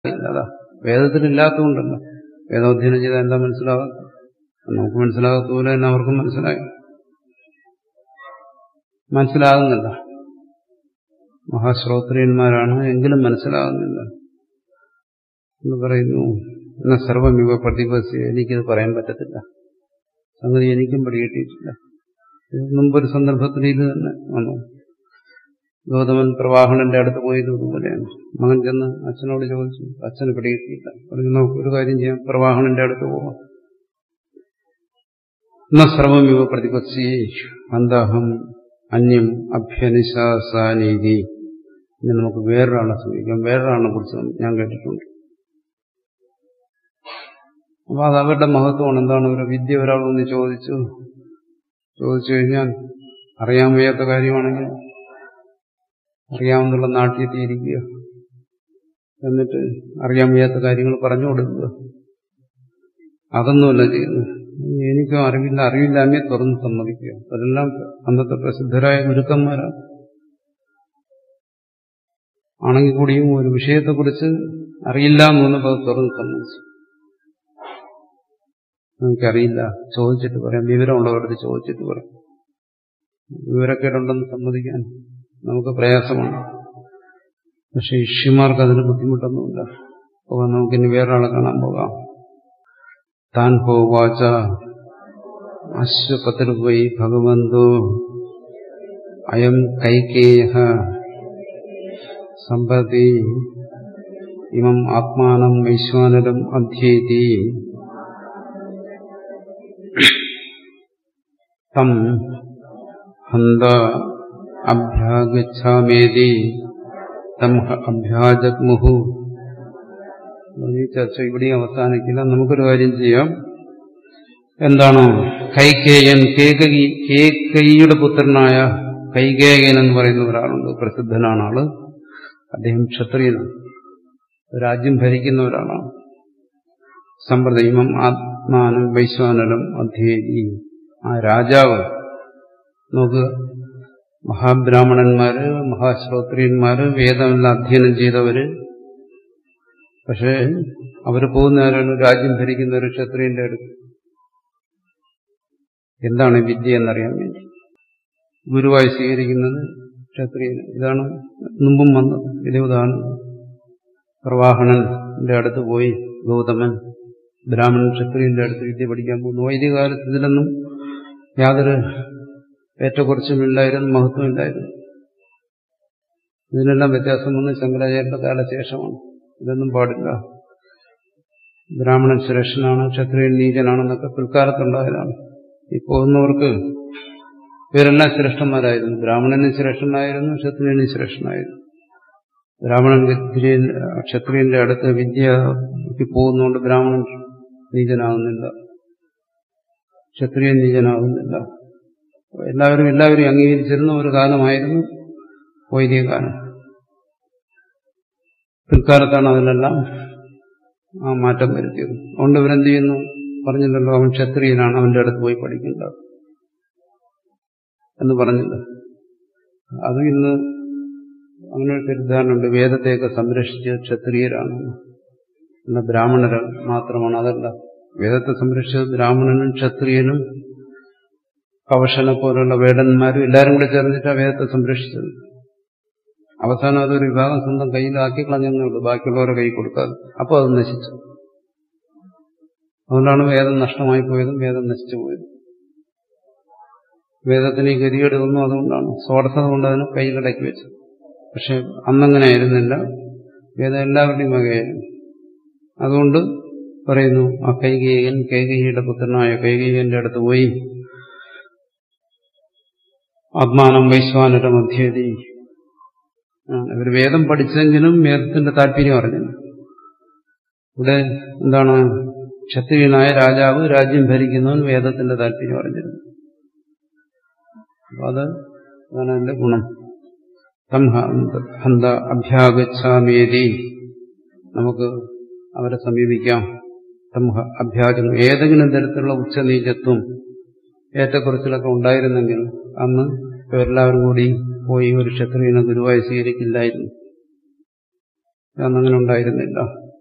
അതാ വേദത്തിലില്ലാത്തതുകൊണ്ടല്ല വേദോധ്യയനം ചെയ്താൽ എന്താ മനസ്സിലാകാത്ത നമുക്ക് മനസ്സിലാകാത്ത പോലെ തന്നെ അവർക്കും മനസ്സിലായി മനസ്സിലാകുന്നില്ല മഹാശ്രോത്രിയന്മാരാണ് എങ്കിലും മനസ്സിലാകുന്നില്ല എന്ന് പറയുന്നു എന്ന സർവമിവ പ്രതിപസി എനിക്കിത് പറയാൻ പറ്റത്തില്ല സംഗതി എനിക്കും പിടികിട്ടിയിട്ടില്ല ഇത് മുമ്പൊരു സന്ദർഭത്തിൽ ഇത് തന്നെ വന്നു ഗൗതമൻ പ്രവാഹണന്റെ അടുത്ത് പോയത് ഇതുപോലെയാണ് മകൻ ചെന്ന് അച്ഛനോട് ചോദിച്ചു അച്ഛന് പിടികിട്ടിയില്ല പറഞ്ഞു നമുക്ക് ഒരു കാര്യം ചെയ്യാം പ്രവാഹണന്റെ അടുത്ത് പോവാം എന്ന സർവമിവ പ്രതിപക്ഷി അന്തഹം അന്യം അഭ്യനിശാസാനീതി ഇനി നമുക്ക് വേറൊരാളെ സമീപിക്കാം വേറൊരാളെ കുറിച്ച് ഞാൻ കേട്ടിട്ടുണ്ട് അപ്പൊ അത് അവരുടെ മഹത്വമാണ് എന്താണ് ഒരു വിദ്യ ഒരാളൊന്ന് ചോദിച്ചു ചോദിച്ചു കഴിഞ്ഞാൽ അറിയാൻ വയ്യാത്ത കാര്യമാണെങ്കിൽ അറിയാവുന്നുള്ള നാട്യത്തിയിരിക്കുക എന്നിട്ട് അറിയാൻ വയ്യാത്ത കാര്യങ്ങൾ പറഞ്ഞു കൊടുക്കുക അതൊന്നുമല്ല ചെയ്യുന്നത് എനിക്കും അറിവില്ല അറിവില്ലായ്മയെ തുറന്ന് സമ്മതിക്കുക അതെല്ലാം അന്നത്തെ പ്രസിദ്ധരായ ഗുരുക്കന്മാരാണ് ആണെങ്കിൽ കൂടിയും ഒരു വിഷയത്തെക്കുറിച്ച് അറിയില്ല എന്ന് തോന്നുമ്പോൾ അത് തുറന്ന് സമ്മതിച്ചു എനിക്കറിയില്ല ചോദിച്ചിട്ട് പറയാം വിവരമുള്ളവരടുത്ത് ചോദിച്ചിട്ട് പറയാം വിവരക്കേടുണ്ടെന്ന് സമ്മതിക്കാൻ നമുക്ക് പ്രയാസമാണ് പക്ഷെ ഇഷ്യമാർക്ക് അതിന് ബുദ്ധിമുട്ടൊന്നുമില്ല പോകാൻ നമുക്കിനി വേറൊരാളെ കാണാൻ പോകാം താൻ ഹോവാച അശ്വപതിർവൈ ഭഗവന്തോ അയം കൈകേയ സമ്പതി ഇമം ആത്മാനം വൈശ്വാനരം അധ്യേതി തം ഹന്ത അഭ്യാഗച്ഛാമേതി തം അഭ്യാജഗ്മുഹു ഈ ചർച്ച ഇവിടെ അവസാനിക്കില്ല നമുക്കൊരു കാര്യം ചെയ്യാം എന്താണ് കൈകേയൻ കേകി കേകൈയുടെ പുത്രനായ കൈകേയൻ എന്ന് പറയുന്ന ഒരാളുണ്ട് പ്രസിദ്ധനാണ് ആള് അദ്ദേഹം ക്ഷത്രിയനാണ് രാജ്യം ഭരിക്കുന്ന ഒരാളാണ് സമ്പ്രദൈമം ആത്മാനം വൈശ്വാനരം അധ്യേയി ആ രാജാവ് നോക്കുക മഹാബ്രാഹ്മണന്മാര് മഹാശ്രോത്രിയന്മാര് വേദമെല്ലാം അധ്യയനം ചെയ്തവര് പക്ഷേ അവർ പോകുന്നവരാണ് രാജ്യം ഭരിക്കുന്ന ഒരു ക്ഷത്രിയന്റെ അടുത്ത് എന്താണ് വിദ്യ എന്നറിയാൻ വേണ്ടി ഗുരുവായി സ്വീകരിക്കുന്നത് ക്ഷത്രിയൻ ഇതാണ് മുമ്പും വന്നത് ഇതേ ഉദാഹരണം പ്രവാഹണന്റെ അടുത്ത് പോയി ഗൗതമൻ ബ്രാഹ്മണൻ ക്ഷത്രിയന്റെ അടുത്ത് വിദ്യ പഠിക്കാൻ പോകുന്നു വൈദിക കാലത്ത് ഇതിലൊന്നും യാതൊരു ഏറ്റക്കുറച്ചുമില്ലായിരുന്നു മഹത്വമില്ലായിരുന്നു ഇതിനെല്ലാം വ്യത്യാസം വന്ന് ശങ്കരാചാര്യന്റെ കാലശേഷമാണ് ഇതൊന്നും പാടില്ല ബ്രാഹ്മണൻ ശ്രേഷ്ഠനാണ് ക്ഷത്രിയൻ നീചനാണെന്നൊക്കെ പിൽക്കാലത്തുണ്ടായതാണ് ഈ പോകുന്നവർക്ക് ഇവരെല്ലാം ശ്രേഷ്ഠന്മാരായിരുന്നു ബ്രാഹ്മണനും ശ്രേഷ്ഠനായിരുന്നു ക്ഷത്രിയനും ശ്രേഷ്ഠനായിരുന്നു ബ്രാഹ്മണൻ ക്ഷത്രിയന്റെ അടുത്ത് വിദ്യക്ക് പോകുന്നതുകൊണ്ട് ബ്രാഹ്മണൻ നീചനാകുന്നില്ല ക്ഷത്രിയൻ നീചനാകുന്നില്ല എല്ലാവരും എല്ലാവരും അംഗീകരിച്ചിരുന്ന ഒരു കാലമായിരുന്നു വൈദിക കാലം പിൽക്കാലത്താണ് അതിലെല്ലാം ആ മാറ്റം വരുത്തിയത് അതുകൊണ്ട് ഇവരെന്ത് ചെയ്യുന്നു പറഞ്ഞില്ലല്ലോ അവൻ ക്ഷത്രിയനാണ് അവന്റെ അടുത്ത് പോയി പഠിക്കേണ്ട എന്ന് പറഞ്ഞില്ല അത് ഇന്ന് അങ്ങനെ ഒരു തെറ്റിദ്ധാരണയുണ്ട് വേദത്തെയൊക്കെ സംരക്ഷിച്ച് ക്ഷത്രിയരാണ് എന്ന ബ്രാഹ്മണർ മാത്രമാണ് അതല്ല വേദത്തെ സംരക്ഷിച്ചത് ബ്രാഹ്മണനും ക്ഷത്രിയനും കവശനെ പോലുള്ള വേടന്മാരും എല്ലാവരും കൂടെ ചേർന്നിട്ടാണ് വേദത്തെ സംരക്ഷിച്ചത് അവസാനം അതൊരു വിഭാഗം സ്വന്തം കയ്യിലാക്കി കളഞ്ഞെന്നേ ഉള്ളൂ ബാക്കിയുള്ളവരെ കൈ കൊടുക്കാതെ അപ്പോൾ അത് നശിച്ചു അതുകൊണ്ടാണ് വേദം നഷ്ടമായി പോയതും വേദം നശിച്ചു പോയതും വേദത്തിന് ഈ ഗതികേട് ഒന്നും അതുകൊണ്ടാണ് സ്വാർത്ഥത കൊണ്ട് അതിനെ കയ്യിലടക്കി വെച്ചത് പക്ഷെ അന്നങ്ങനെ ആയിരുന്നില്ല വേദം എല്ലാവരുടെയും വകയായിരുന്നു അതുകൊണ്ട് പറയുന്നു ആ കൈകേയൻ കൈകേയിയുടെ പുത്രനായ കൈകേയന്റെ അടുത്ത് പോയി ആത്മാനം വൈശ്വാനര മധ്യേതി ഇവർ വേദം പഠിച്ചെങ്കിലും വേദത്തിന്റെ താല്പര്യം അറിഞ്ഞില്ല ഇവിടെ എന്താണ് ക്ഷത്രിയനായ രാജാവ് രാജ്യം ഭരിക്കുന്നവൻ വേദത്തിന്റെ താല്പര്യം അറിഞ്ഞിരുന്നു അപ്പൊ അത് അതാണ് അതിന്റെ ഗുണം തം ഹന്ത അഭ്യാഗച്ഛാമേതി നമുക്ക് അവരെ സമീപിക്കാം തം അഭ്യാജം ഏതെങ്കിലും തരത്തിലുള്ള ഉച്ചനീചത്വം ഏറ്റക്കുറച്ചിലൊക്കെ ഉണ്ടായിരുന്നെങ്കിൽ അന്ന് ഇവരെല്ലാവരും കൂടി പോയി ഒരു ക്ഷത്രിയനെ ഗുരുവായി സ്വീകരിക്കില്ലായിരുന്നു അന്നങ്ങനെ ഉണ്ടായിരുന്നില്ല